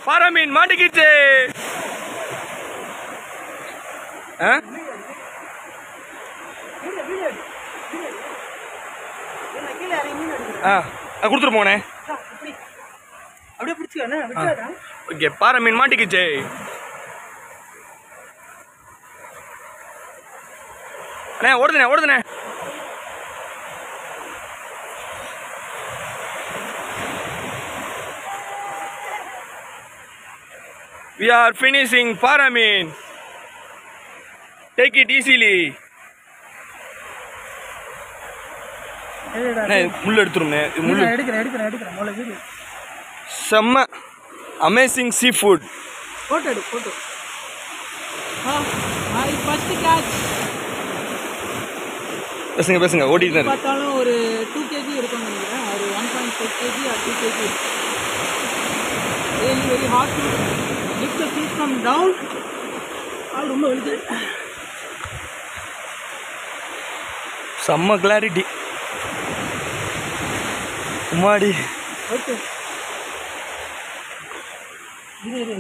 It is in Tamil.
பாறை மீன் மாட்டிக்கிச்சு ஆ கீழே இறங்கி மீன் எடுக்கிறேன் ஆ கொடுத்துட்டு போனே அப்படி அப்படியே பிடிச்சிக்கண்ணே விட்டுறாதா ஓகே பாறை மீன் மாட்டிக்கிச்சு அண்ணே ஓடுதுண்ணே ஓடுதுண்ணே We are finishing பாறை மீன் டேக் இட் ஈஸிலி அண்ணே முள் எடுத்துரும்ண்ணே இது முள் எடுக்கிறேன் எடுக்கிறேன் எடுக்கிறேன் முதல்ல வீடு செம்ம அமேசிங் சீ ஃபுட் ஃபோட்டோ எடு ஃபோட்டோ ஆ மை ஃபர்ஸ்ட் கேட்ச் பேசுங்க பேசுங்க ஓடிட்டு தான் இருக்கு. பார்த்தாலும் ஒரு டூ கேஜி இருக்கும்னு நினைக்கிறேன் ஒரு one point five KG or two KG very very hot lift the fees from down ஆள் ரொம்ப வலிக்குது செம்ம கிளாரிட்டி உம்மாடி ஓகே இது இது